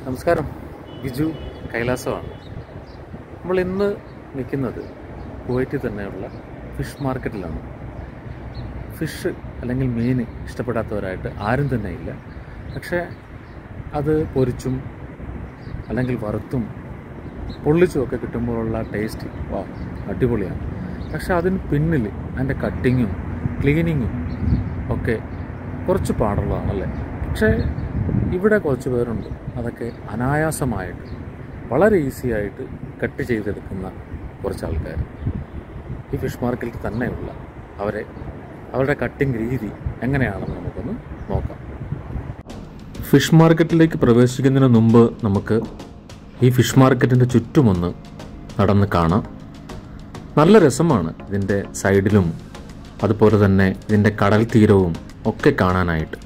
നമസ്കാരം ബിജു കൈലാസമാണ് നമ്മൾ ഇന്ന് നിൽക്കുന്നത് കുവൈറ്റിൽ തന്നെയുള്ള ഫിഷ് മാർക്കറ്റിലാണ് ഫിഷ് അല്ലെങ്കിൽ മീൻ ഇഷ്ടപ്പെടാത്തവരായിട്ട് ആരും തന്നെ ഇല്ല പക്ഷേ അത് പൊരിച്ചും അല്ലെങ്കിൽ വറുത്തും പൊള്ളിച്ചും ഒക്കെ കിട്ടുമ്പോഴുള്ള ടേസ്റ്റ് വാ അടിപൊളിയാണ് പക്ഷെ അതിന് പിന്നിൽ അതിൻ്റെ കട്ടിങ്ങും ക്ലീനിങ്ങും ഒക്കെ കുറച്ച് പാടുള്ളതാണല്ലേ പക്ഷേ ഇവിടെ കുറച്ച് പേരുണ്ട് അതൊക്കെ അനായാസമായിട്ട് വളരെ ഈസി ആയിട്ട് കട്ട് ചെയ്തെടുക്കുന്ന കുറച്ച് ആൾക്കാർ ഈ ഫിഷ് മാർക്കറ്റിൽ തന്നെയുള്ള അവരെ അവരുടെ കട്ടിങ് രീതി എങ്ങനെയാണെന്ന് നമുക്കൊന്ന് നോക്കാം ഫിഷ് മാർക്കറ്റിലേക്ക് പ്രവേശിക്കുന്നതിന് മുമ്പ് നമുക്ക് ഈ ഫിഷ് മാർക്കറ്റിൻ്റെ ചുറ്റുമൊന്ന് നടന്ന് കാണാം നല്ല രസമാണ് ഇതിൻ്റെ സൈഡിലും അതുപോലെ തന്നെ ഇതിൻ്റെ കടൽ തീരവും ഒക്കെ കാണാനായിട്ട്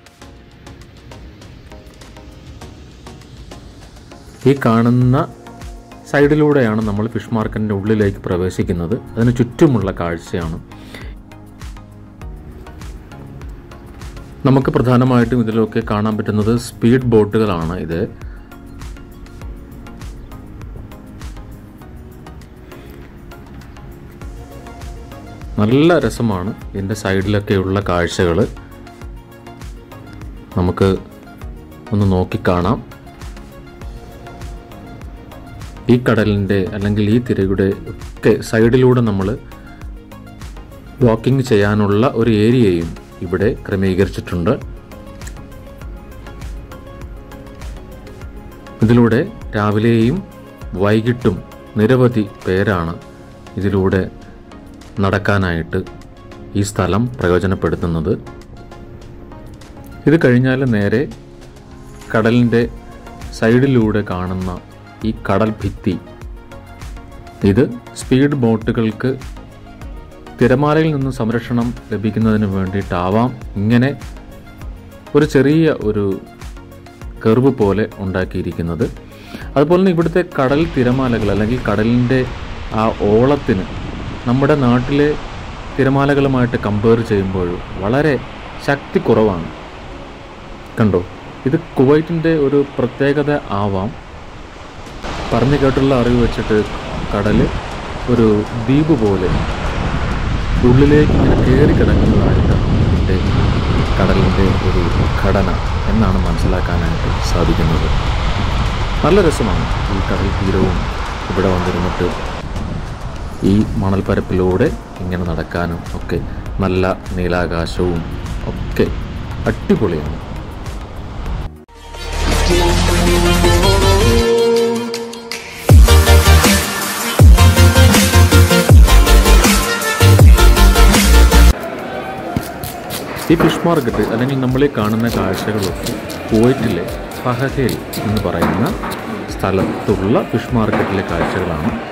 ഈ കാണുന്ന സൈഡിലൂടെയാണ് നമ്മൾ ഫിഷ് മാർക്കറ്റിൻ്റെ ഉള്ളിലേക്ക് പ്രവേശിക്കുന്നത് അതിന് ചുറ്റുമുള്ള കാഴ്ചയാണ് നമുക്ക് പ്രധാനമായിട്ടും ഇതിലൊക്കെ കാണാൻ പറ്റുന്നത് സ്പീഡ് ബോട്ടുകളാണ് ഇത് നല്ല രസമാണ് ഇതിൻ്റെ സൈഡിലൊക്കെയുള്ള കാഴ്ചകൾ നമുക്ക് ഒന്ന് നോക്കിക്കാണാം ഈ കടലിൻ്റെ അല്ലെങ്കിൽ ഈ തിരയുടെ ഒക്കെ സൈഡിലൂടെ നമ്മൾ വാക്കിംഗ് ചെയ്യാനുള്ള ഒരു ഏരിയയും ഇവിടെ ക്രമീകരിച്ചിട്ടുണ്ട് ഇതിലൂടെ രാവിലെയും വൈകിട്ടും നിരവധി പേരാണ് ഇതിലൂടെ നടക്കാനായിട്ട് ഈ സ്ഥലം പ്രയോജനപ്പെടുത്തുന്നത് ഇത് കഴിഞ്ഞാൽ നേരെ കടലിൻ്റെ സൈഡിലൂടെ കാണുന്ന ഈ കടൽ ഭിത്തി ഇത് സ്പീഡ് ബോട്ടുകൾക്ക് തിരമാലയിൽ നിന്ന് സംരക്ഷണം ലഭിക്കുന്നതിന് വേണ്ടിയിട്ടാവാം ഇങ്ങനെ ഒരു ചെറിയ ഒരു കർവ് പോലെ ഉണ്ടാക്കിയിരിക്കുന്നത് അതുപോലെ തന്നെ ഇവിടുത്തെ കടൽ തിരമാലകൾ അല്ലെങ്കിൽ കടലിൻ്റെ ആ ഓളത്തിന് നമ്മുടെ നാട്ടിലെ തിരമാലകളുമായിട്ട് കമ്പയർ ചെയ്യുമ്പോൾ വളരെ ശക്തി കുറവാണ് കണ്ടോ ഇത് കുവൈറ്റിൻ്റെ ഒരു പ്രത്യേകത ആവാം പറഞ്ഞു കേട്ടുള്ള അറിവ് വെച്ചിട്ട് കടൽ ഒരു ദ്വീപ് പോലെ ഉള്ളിലേക്ക് ഇങ്ങനെ കയറി കിടക്കുന്നതായിട്ടാണ് ഇതിൻ്റെ കടലിൻ്റെ ഒരു ഘടന എന്നാണ് മനസ്സിലാക്കാനായിട്ട് സാധിക്കുന്നത് നല്ല രസമാണ് ഈ കടൽ തീരവും ഇവിടെ വന്നിരുന്നിട്ട് ഈ മണൽപ്പരപ്പിലൂടെ ഇങ്ങനെ നടക്കാനും ഒക്കെ നല്ല നീലാകാശവും ഒക്കെ അടിപൊളിയാണ് ഈ ഫിഷ് മാർക്കറ്റ് അല്ലെങ്കിൽ നമ്മൾ ഈ കാണുന്ന കാഴ്ചകളൊക്കെ കുവൈറ്റിലെ ഫഹഹേൽ എന്ന് പറയുന്ന സ്ഥലത്തുള്ള ഫിഷ് മാർക്കറ്റിലെ കാഴ്ചകളാണ്